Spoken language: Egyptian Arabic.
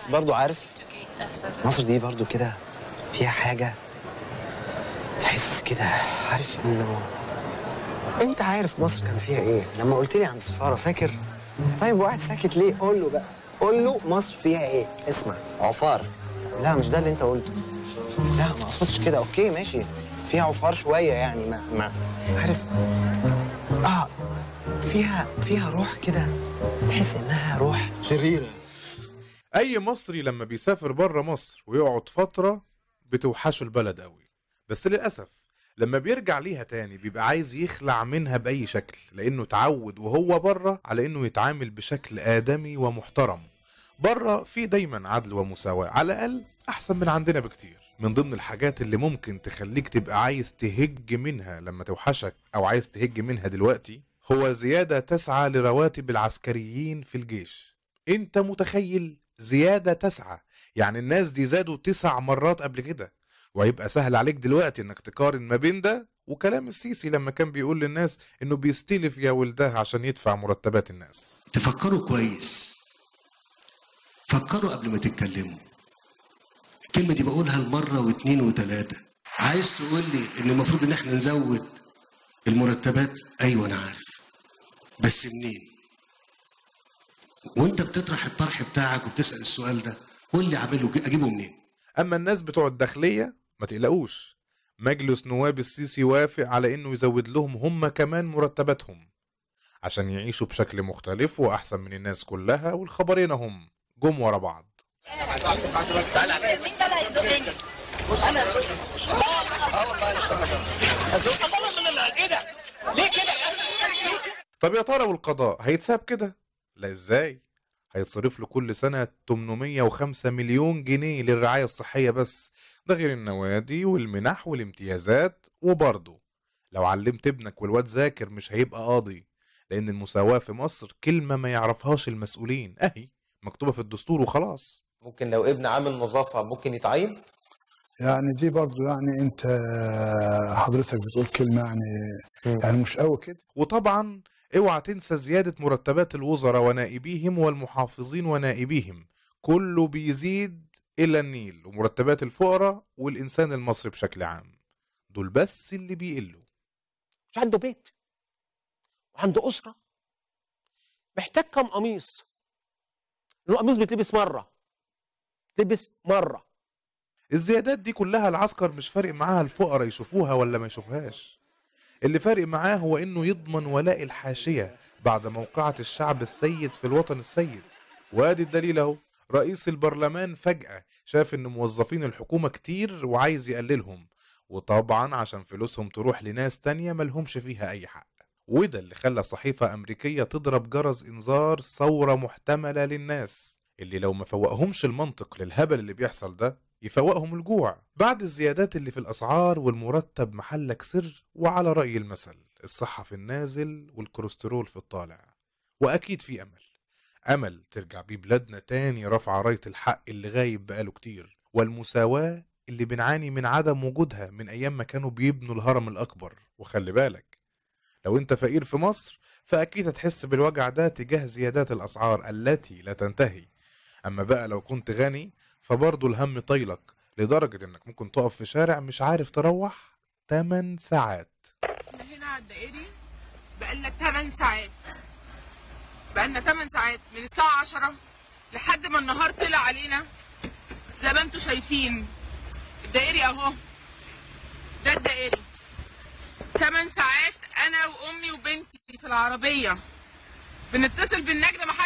برضو عارف مصر دي برضو كده فيها حاجة تحس كده عارف انه انت عارف مصر كان فيها ايه لما قلت لي عن السفارة فاكر طيب وقاعد ساكت ليه قول له بقى قول له مصر فيها ايه اسمع عفار لا مش ده اللي انت قلته لا ما اقصدش كده اوكي ماشي فيها عفار شوية يعني ما ما عارف اه فيها فيها روح كده تحس انها روح شريرة اي مصري لما بيسافر بره مصر ويقعد فتره بتوحشه البلد قوي بس للاسف لما بيرجع ليها تاني بيبقى عايز يخلع منها باي شكل لانه اتعود وهو بره على انه يتعامل بشكل ادمي ومحترم بره في دايما عدل ومساواه على الاقل احسن من عندنا بكتير من ضمن الحاجات اللي ممكن تخليك تبقى عايز تهج منها لما توحشك او عايز تهج منها دلوقتي هو زيادة تسعى لرواتب العسكريين في الجيش انت متخيل زيادة تسعة يعني الناس دي زادوا تسع مرات قبل كده وهيبقى سهل عليك دلوقتي انك تقارن ما بين ده وكلام السيسي لما كان بيقول للناس انه بيستلف يا ولده عشان يدفع مرتبات الناس تفكروا كويس فكروا قبل ما تتكلموا الكلمة دي بقولها المرة واثنين وثلاثة عايز تقول لي ان المفروض ان احنا نزود المرتبات ايوه انا عارف بس منين وانت بتطرح الطرح بتاعك وبتسأل السؤال ده قول لي اعمله اجيبه منين اما الناس بتوع الداخلية ما تقلقوش مجلس نواب السيسي وافق على انه يزود لهم هم كمان مرتباتهم عشان يعيشوا بشكل مختلف واحسن من الناس كلها والخبرين هم جم ورا بعض مين ده اللي هيزقني؟ انا اه والله ايه ده؟ ليه كده طب يا ترى والقضاء هيتساب كده؟ لا ازاي؟ هيتصرف له كل سنة 805 مليون جنيه للرعاية الصحية بس ده غير النوادي والمنح والامتيازات وبرضه لو علمت ابنك والواد ذاكر مش هيبقى قاضي لأن المساواة في مصر كلمة ما يعرفهاش المسؤولين أهي مكتوبة في الدستور وخلاص ممكن لو ابن عامل نظافة ممكن يتعين يعني دي برضو يعني انت حضرتك بتقول كلمة يعني يعني مش قوي كده وطبعا اوعى تنسى زيادة مرتبات الوزراء ونائبيهم والمحافظين ونائبيهم كله بيزيد إلى النيل ومرتبات الفقراء والإنسان المصري بشكل عام دول بس اللي بيقلوا مش عنده بيت وعنده أسرة محتاج كم قميص القميص بيتلبس مرة تلبس مرة الزيادات دي كلها العسكر مش فارق معاها الفقراء يشوفوها ولا ما يشوفهاش اللي فارق معاه هو انه يضمن ولاء الحاشية بعد موقعة الشعب السيد في الوطن السيد وادي الدليل اهو رئيس البرلمان فجأة شاف ان موظفين الحكومة كتير وعايز يقللهم وطبعا عشان فلوسهم تروح لناس تانية ملهمش فيها اي حق وده اللي خلى صحيفة أمريكية تضرب جرس إنذار ثورة محتملة للناس اللي لو ما فوقهمش المنطق للهبل اللي بيحصل ده يفوقهم الجوع بعد الزيادات اللي في الأسعار والمرتب محلك سر وعلى رأي المثل الصحة في النازل والكوليسترول في الطالع وأكيد في أمل أمل ترجع بيه بلادنا تاني رفع راية الحق اللي غايب بقاله كتير والمساواة اللي بنعاني من عدم وجودها من أيام ما كانوا بيبنوا الهرم الأكبر وخلي بالك لو انت فقير في مصر فأكيد هتحس بالوجع ده تجاه زيادات الأسعار التي لا تنتهي أما بقى لو كنت غني فبرضه الهم طايلك لدرجة انك ممكن تقف في شارع مش عارف تروح 8 ساعات احنا هنا على الدائري بقالنا 8 ساعات بقالنا 8 ساعات من الساعة 10 لحد ما النهار طلع علينا زي ما انتم شايفين الدائري اهو ده الدائري 8 ساعات انا وامي وبنتي في العربية بنتصل بالنجدة محل